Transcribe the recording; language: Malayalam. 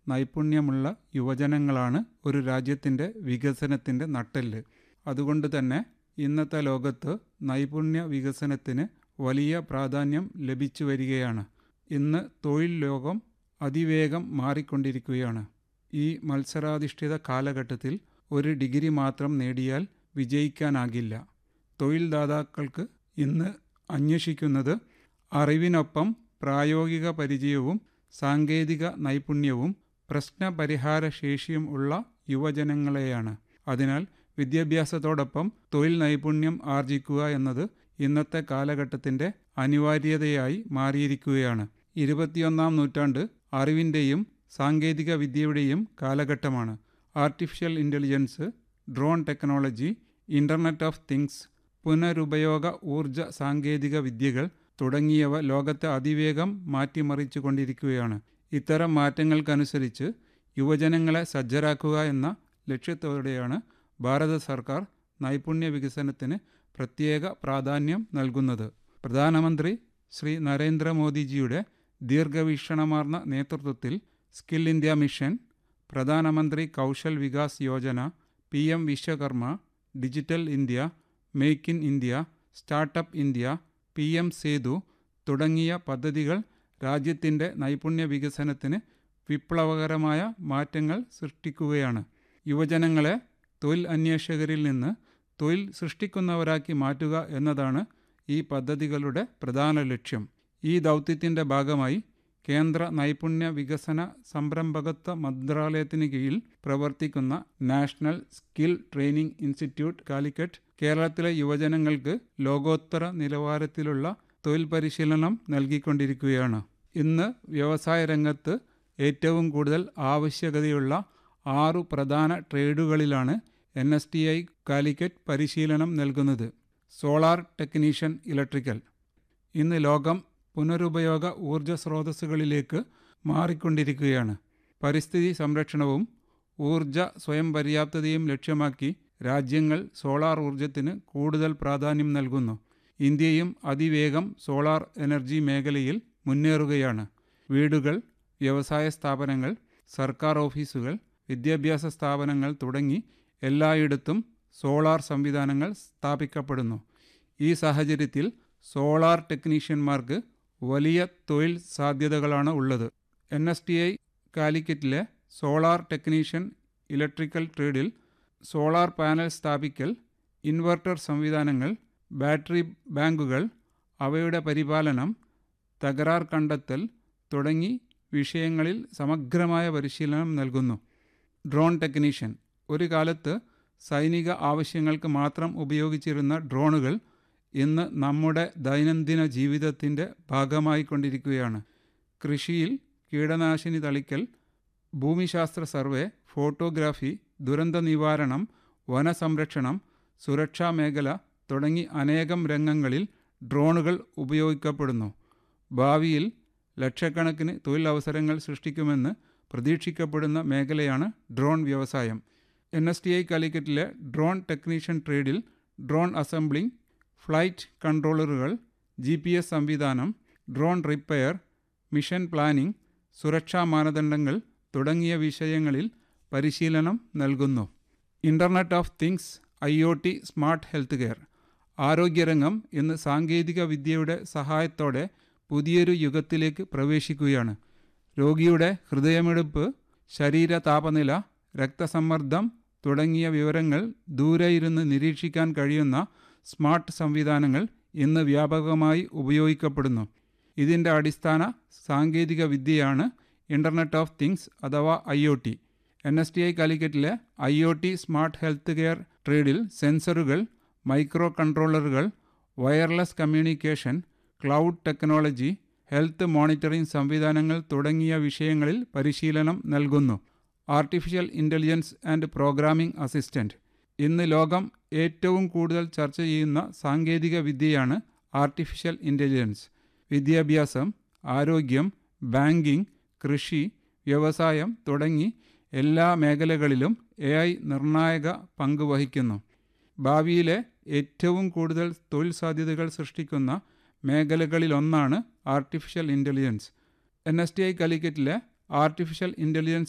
നൈപുണ്യമുള്ള യുവജനങ്ങളാണ് ഒരു രാജ്യത്തിൻ്റെ വികസനത്തിൻ്റെ നട്ടെല്ല് അതുകൊണ്ട് തന്നെ ഇന്നത്തെ ലോകത്ത് നൈപുണ്യ വികസനത്തിന് വലിയ പ്രാധാന്യം ലഭിച്ചു വരികയാണ് ഇന്ന് തൊഴിൽ ലോകം അതിവേഗം മാറിക്കൊണ്ടിരിക്കുകയാണ് ഈ മത്സരാധിഷ്ഠിത കാലഘട്ടത്തിൽ ഒരു ഡിഗ്രി മാത്രം നേടിയാൽ വിജയിക്കാനാകില്ല തൊഴിൽ ദാതാക്കൾക്ക് ഇന്ന് അന്വേഷിക്കുന്നത് അറിവിനൊപ്പം പ്രായോഗിക പരിചയവും സാങ്കേതിക നൈപുണ്യവും പ്രശ്നപരിഹാര ശേഷിയും ഉള്ള യുവജനങ്ങളെയാണ് അതിനാൽ വിദ്യാഭ്യാസത്തോടൊപ്പം തൊഴിൽ നൈപുണ്യം ആർജിക്കുക എന്നത് ഇന്നത്തെ കാലഘട്ടത്തിൻ്റെ അനിവാര്യതയായി മാറിയിരിക്കുകയാണ് ഇരുപത്തിയൊന്നാം നൂറ്റാണ്ട് അറിവിൻ്റെയും സാങ്കേതിക വിദ്യയുടെയും കാലഘട്ടമാണ് artificial intelligence drone technology internet of things പുനരുപയോഗ ഊർജ സാങ്കേതിക വിദ്യകൾ തുടങ്ങിയവ ലോകത്തെ അതിവേഗം മാറ്റിമറിച്ചു കൊണ്ടിരിക്കുകയാണ് ഇത്തരം മാറ്റങ്ങൾക്കനുസരിച്ച് യുവജനങ്ങളെ സജ്ജരാക്കുക എന്ന ലക്ഷ്യത്തോടെയാണ് ഭാരത സർക്കാർ നൈപുണ്യ വികസനത്തിന് പ്രത്യേക പ്രാധാന്യം നൽകുന്നത് പ്രധാനമന്ത്രി ശ്രീ നരേന്ദ്രമോദിജിയുടെ ദീർഘവീക്ഷണമാർന്ന നേതൃത്വത്തിൽ സ്കിൽ ഇന്ത്യ മിഷൻ പ്രധാനമന്ത്രി Kaushal Vikas Yojana P M Vishwakarma digital India make in India startup India P M Setu തുടങ്ങിയ പദ്ധതികൾ രാജ്യത്തിൻ്റെ നൈപുണ്യ വികസനത്തിന് വിപ്ലവകരമായ മാറ്റങ്ങൾ സൃഷ്ടിക്കുകയാണ് യുവജനങ്ങളെ തൊഴിൽ അന്വേഷകരിൽ നിന്ന് തൊഴിൽ സൃഷ്ടിക്കുന്നവരാക്കി മാറ്റുക എന്നതാണ് ഈ പദ്ധതികളുടെ പ്രധാന ലക്ഷ്യം ഈ ദൗത്യത്തിൻ്റെ ഭാഗമായി കേന്ദ്ര നൈപുണ്യ വികസന സംരംഭകത്വ മന്ത്രാലയത്തിന് കീഴിൽ പ്രവർത്തിക്കുന്ന national skill training institute Calicut കേരളത്തിലെ യുവജനങ്ങൾക്ക് ലോകോത്തര നിലവാരത്തിലുള്ള തൊഴിൽ പരിശീലനം നൽകിക്കൊണ്ടിരിക്കുകയാണ് ഇന്ന് വ്യവസായ രംഗത്ത് ഏറ്റവും കൂടുതൽ ആവശ്യകതയുള്ള ആറു പ്രധാന ട്രേഡുകളിലാണ് N S T I Calicut പരിശീലനം നൽകുന്നത് സോളാർ ടെക്നീഷ്യൻ ഇലക്ട്രിക്കൽ ഇന്ന് ലോകം പുനരുപയോഗ ഊർജ സ്രോതസ്സുകളിലേക്ക് മാറിക്കൊണ്ടിരിക്കുകയാണ് പരിസ്ഥിതി സംരക്ഷണവും ഊർജ സ്വയം പര്യാപ്തതയും ലക്ഷ്യമാക്കി രാജ്യങ്ങൾ സോളാർ ഊർജത്തിന് കൂടുതൽ പ്രാധാന്യം നൽകുന്നു ഇന്ത്യയും അതിവേഗം സോളാർ എനർജി മേഖലയിൽ മുന്നേറുകയാണ് വീടുകൾ വ്യവസായ സ്ഥാപനങ്ങൾ സർക്കാർ ഓഫീസുകൾ വിദ്യാഭ്യാസ സ്ഥാപനങ്ങൾ തുടങ്ങി എല്ലായിടത്തും സോളാർ സംവിധാനങ്ങൾ സ്ഥാപിക്കപ്പെടുന്നു ഈ സാഹചര്യത്തിൽ സോളാർ ടെക്നീഷ്യന്മാർക്ക് വലിയ തൊഴിൽ സാധ്യതകളാണ് ഉള്ളത് എൻ എസ് ടി ഐ കാലിക്കറ്റിലെ സോളാർ ടെക്നീഷ്യൻ ഇലക്ട്രിക്കൽ ട്രേഡിൽ സോളാർ പാനൽ സ്ഥാപിക്കൽ ഇൻവെർട്ടർ സംവിധാനങ്ങൾ ബാറ്ററി ബാങ്കുകൾ അവയുടെ പരിപാലനം തകരാർ കണ്ടെത്തൽ തുടങ്ങി വിഷയങ്ങളിൽ സമഗ്രമായ പരിശീലനം നൽകുന്നു ഡ്രോൺ ടെക്നീഷ്യൻ ഒരു കാലത്ത് സൈനിക ആവശ്യങ്ങൾക്ക് മാത്രം ഉപയോഗിച്ചിരുന്ന ഡ്രോണുകൾ ഇന്ന് നമ്മുടെ ദൈനംദിന ജീവിതത്തിൻ്റെ ഭാഗമായിക്കൊണ്ടിരിക്കുകയാണ് കൃഷിയിൽ കീടനാശിനി തളിക്കൽ ഭൂമിശാസ്ത്ര സർവേ ഫോട്ടോഗ്രാഫി ദുരന്ത നിവാരണം വനസംരക്ഷണം സുരക്ഷാ മേഖല തുടങ്ങി അനേകം രംഗങ്ങളിൽ ഡ്രോണുകൾ ഉപയോഗിക്കപ്പെടുന്നു ഭാവിയിൽ ലക്ഷക്കണക്കിന് തൊഴിലവസരങ്ങൾ സൃഷ്ടിക്കുമെന്ന് പ്രതീക്ഷിക്കപ്പെടുന്ന മേഖലയാണ് ഡ്രോൺ വ്യവസായം എൻ എസ് ടി ഐ കാലിക്കറ്റിലെ ഡ്രോൺ ടെക്നീഷ്യൻ ട്രേഡിൽ ഡ്രോൺ അസംബ്ലിംഗ് ഫ്ലൈറ്റ് കൺട്രോളറുകൾ ജി പി എസ് സംവിധാനം ഡ്രോൺ റിപ്പയർ മിഷൻ പ്ലാനിംഗ് സുരക്ഷാ മാനദണ്ഡങ്ങൾ തുടങ്ങിയ വിഷയങ്ങളിൽ പരിശീലനം നൽകുന്നു internet of things I O T smart health care ആരോഗ്യരംഗം ഇന്ന് സാങ്കേതിക വിദ്യയുടെ സഹായത്തോടെ പുതിയൊരു യുഗത്തിലേക്ക് പ്രവേശിക്കുകയാണ് രോഗിയുടെ ഹൃദയമിടിപ്പ് ശരീര താപനില രക്തസമ്മർദ്ദം തുടങ്ങിയ വിവരങ്ങൾ ദൂരെ ഇരുന്ന് നിരീക്ഷിക്കാൻ കഴിയുന്ന സ്മാർട്ട് സംവിധാനങ്ങൾ ഇന്ന് വ്യാപകമായി ഉപയോഗിക്കപ്പെടുന്നു ഇതിൻ്റെ അടിസ്ഥാന സാങ്കേതിക വിദ്യയാണ് ഇൻ്റർനെറ്റ് ഓഫ് തിങ്സ് അഥവാ I O T N S T I കാലിക്കറ്റിലെ I O T smart health care ട്രേഡിൽ സെൻസറുകൾ മൈക്രോ കൺട്രോളറുകൾ wireless communication cloud technology health monitoring സംവിധാനങ്ങൾ തുടങ്ങിയ വിഷയങ്ങളിൽ പരിശീലനം നൽകുന്നു artificial intelligence and programming assistant ഇന്ന് ലോകം ഏറ്റവും കൂടുതൽ ചർച്ച ചെയ്യുന്ന സാങ്കേതിക വിദ്യയാണ് ആർട്ടിഫിഷ്യൽ ഇൻ്റലിജൻസ് വിദ്യാഭ്യാസം ആരോഗ്യം ബാങ്കിംഗ് കൃഷി വ്യവസായം തുടങ്ങി എല്ലാ മേഖലകളിലും എ ഐ നിർണായക പങ്ക് വഹിക്കുന്നു ഭാവിയിലെ ഏറ്റവും കൂടുതൽ തൊഴിൽ സാധ്യതകൾ സൃഷ്ടിക്കുന്ന മേഖലകളിലൊന്നാണ് artificial intelligence N S T I കാലിക്കറ്റിലെ ആർട്ടിഫിഷ്യൽ ഇൻ്റലിജൻസ്